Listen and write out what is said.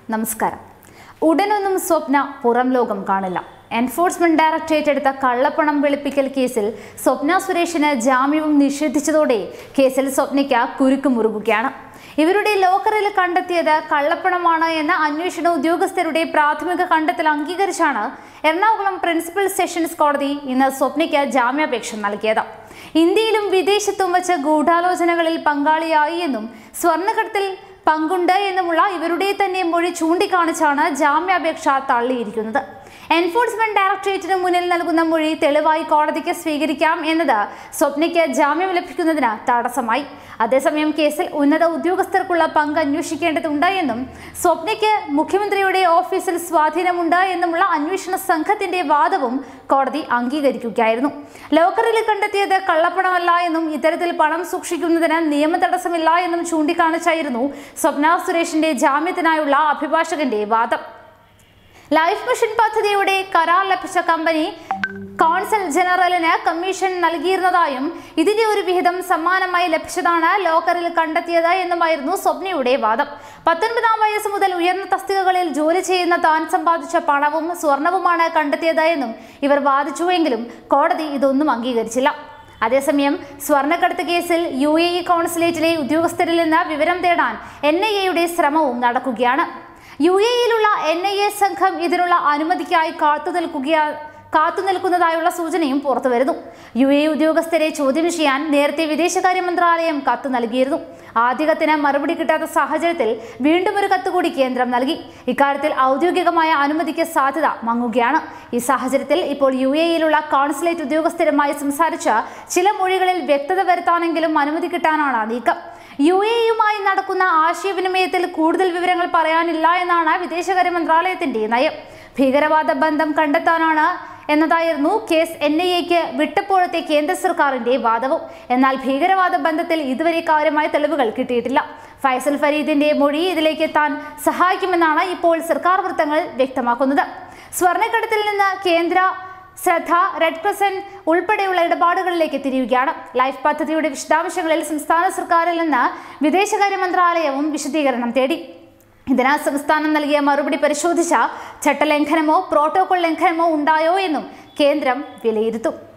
നമസ്കാരം ഉടനൊന്നും സ്വപ്ന പുറം ലോകം കാണില്ല എൻഫോഴ്സ്മെന്റ് ഡയറക്ടറേറ്റ് എടുത്ത കള്ളപ്പണം വെളുപ്പിക്കൽ കേസിൽ സ്വപ്ന സുരേഷിന് ജാമ്യവും നിഷേധിച്ചതോടെ കേസിൽ സ്വപ്നയ്ക്ക് കുരുക്ക് മുറുകുകയാണ് ഇവരുടെ ലോക്കറിൽ കണ്ടെത്തിയത് കള്ളപ്പണമാണ് എന്ന അന്വേഷണ ഉദ്യോഗസ്ഥരുടെ പ്രാഥമിക കണ്ടെത്തൽ അംഗീകരിച്ചാണ് എറണാകുളം പ്രിൻസിപ്പൽ സെഷൻസ് കോടതി ഇന്ന് സ്വപ്നയ്ക്ക് ജാമ്യാപേക്ഷ നൽകിയത് ഇന്ത്യയിലും വിദേശത്തും വച്ച് ഗൂഢാലോചനകളിൽ പങ്കാളിയായി എന്നും സ്വർണ്ണക്കടത്തിൽ പങ്കുണ്ട് എന്നുമുള്ള ഇവരുടെ തന്നെ മൊഴി ചൂണ്ടിക്കാണിച്ചാണ് ജാമ്യാപേക്ഷ തള്ളിയിരിക്കുന്നത് എൻഫോഴ്സ്മെന്റ് ഡയറക്ടറേറ്റിന് മുന്നിൽ നൽകുന്ന മൊഴി തെളിവായി കോടതിക്ക് സ്വീകരിക്കാം എന്നത് സ്വപ്നയ്ക്ക് ജാമ്യം ലഭിക്കുന്നതിന് തടസ്സമായി അതേസമയം കേസിൽ ഉന്നത ഉദ്യോഗസ്ഥർക്കുള്ള പങ്ക് അന്വേഷിക്കേണ്ടതുണ്ട് എന്നും സ്വപ്നയ്ക്ക് മുഖ്യമന്ത്രിയുടെ ഓഫീസിൽ സ്വാധീനമുണ്ട് എന്നുമുള്ള അന്വേഷണ സംഘത്തിന്റെ വാദവും കോടതി അംഗീകരിക്കുകയായിരുന്നു ലോക്കറിൽ കണ്ടെത്തിയത് കള്ളപ്പണമല്ല എന്നും ഇത്തരത്തിൽ പണം സൂക്ഷിക്കുന്നതിന് നിയമ തടസ്സമില്ല എന്നും ചൂണ്ടിക്കാണിച്ചായിരുന്നു സ്വപ്ന സുരേഷിന്റെ ജാമ്യത്തിനായുള്ള അഭിഭാഷകന്റെ വാദം ലൈഫ് മിഷൻ പദ്ധതിയുടെ കരാർ ലഭിച്ച കമ്പനി കോൺസൽ ജനറലിന് കമ്മീഷൻ നൽകിയിരുന്നതായും ഇതിന്റെ ഒരു വിഹിതം സമ്മാനമായി ലഭിച്ചതാണ് ലോക്കറിൽ കണ്ടെത്തിയത് എന്നുമായിരുന്നു സ്വപ്നയുടെ വാദം പത്തൊൻപതാം വയസ്സ് മുതൽ ഉയർന്ന തസ്തികകളിൽ ജോലി ചെയ്യുന്ന താൻ സമ്പാദിച്ച പണവും സ്വർണവുമാണ് കണ്ടെത്തിയത് എന്നും ഇവർ വാദിച്ചുവെങ്കിലും കോടതി ഇതൊന്നും അംഗീകരിച്ചില്ല അതേസമയം സ്വർണ്ണക്കടത്ത് കേസിൽ യു എ ഇ കോൺസുലേറ്റിലെ ഉദ്യോഗസ്ഥരിൽ നിന്ന് വിവരം തേടാൻ എൻ ഐ എയുടെ ശ്രമവും നടക്കുകയാണ് യു എയിലുള്ള എൻ ഐ എ സംഘം ഇതിനുള്ള അനുമതിക്കായി കാത്തു നിൽക്കുകയാ കാത്തു നിൽക്കുന്നതായുള്ള സൂചനയും പുറത്തുവരുന്നു യു എ ഉദ്യോഗസ്ഥരെ ചോദ്യം ചെയ്യാൻ നേരത്തെ വിദേശകാര്യ മന്ത്രാലയം കത്ത് നൽകിയിരുന്നു ആദ്യ കത്തിന് മറുപടി കിട്ടാത്ത സാഹചര്യത്തിൽ വീണ്ടും ഒരു കത്ത് കൂടി കേന്ദ്രം നൽകി ഇക്കാര്യത്തിൽ ഔദ്യോഗികമായ അനുമതിക്ക് സാധ്യത മങ്ങുകയാണ് ഈ സാഹചര്യത്തിൽ ഇപ്പോൾ യു എയിലുള്ള കോൺസുലേറ്റ് ഉദ്യോഗസ്ഥരുമായി സംസാരിച്ച് ചില മൊഴികളിൽ വ്യക്തത വരുത്താനെങ്കിലും അനുമതി കിട്ടാനാണ് നീക്കം യു എയുമായി നടക്കുന്ന ആശയവിനിമയത്തിൽ കൂടുതൽ വിവരങ്ങൾ പറയാനില്ല എന്നാണ് വിദേശകാര്യ മന്ത്രാലയത്തിന്റെ നയം ഭീകരവാദ ബന്ധം കണ്ടെത്താനാണ് എന്നതായിരുന്നു കേസ് എൻ ഐ എക്ക് വിട്ടപ്പോഴത്തെ കേന്ദ്ര സർക്കാരിന്റെ വാദവും എന്നാൽ ഭീകരവാദ ബന്ധത്തിൽ ഇതുവരെ കാര്യമായ തെളിവുകൾ കിട്ടിയിട്ടില്ല ഫൈസൽ ഫരീദിന്റെ മൊഴി ഇതിലേക്ക് എത്താൻ സഹായിക്കുമെന്നാണ് ഇപ്പോൾ സർക്കാർ വൃത്തങ്ങൾ വ്യക്തമാക്കുന്നത് സ്വർണ്ണക്കടത്തിൽ നിന്ന് കേന്ദ്ര ശ്രദ്ധ റെഡ് ക്രസന്റ് ഉൾപ്പെടെയുള്ള ഇടപാടുകളിലേക്ക് തിരിയുകയാണ് ലൈഫ് പദ്ധതിയുടെ വിശദാംശങ്ങളിൽ സംസ്ഥാന സർക്കാരിൽ നിന്ന് വിദേശകാര്യ മന്ത്രാലയവും വിശദീകരണം തേടി ഇതിന് സംസ്ഥാനം നൽകിയ മറുപടി പരിശോധിച്ച ചട്ടലംഘനമോ പ്രോട്ടോകോൾ ലംഘനമോ ഉണ്ടായോ എന്നും കേന്ദ്രം വിലയിരുത്തും